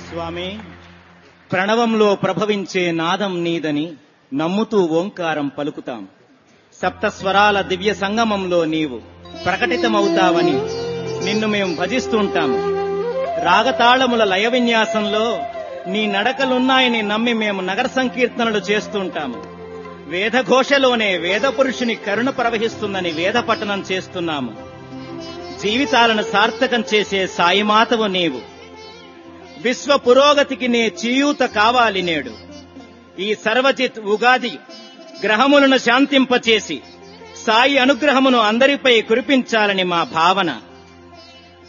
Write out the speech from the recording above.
స్వామి ప్రణవంలో ప్రభవించే నాదం నీదని నమ్ముతూ ఓంకారం పలుకుతాం సప్తస్వరాల దివ్య సంగమంలో నీవు ప్రకటితమవుతావని నిన్ను మేము భజిస్తుంటాము రాగతాళముల లయ విన్యాసంలో నీ నడకలున్నాయని నమ్మి మేము నగర సంకీర్తనలు చేస్తుంటాము వేదఘోషలోనే వేద పురుషుని కరుణ ప్రవహిస్తుందని వేద పఠనం చేస్తున్నాము జీవితాలను సార్థకం చేసే సాయిమాతవు నీవు విశ్వ పురోగతికి నే చియూత కావాలి నేడు ఈ సర్వజిత్ ఉగాది గ్రహములను శాంతింపచేసి సాయి అనుగ్రహమును అందరిపై కురిపించాలని మా భావన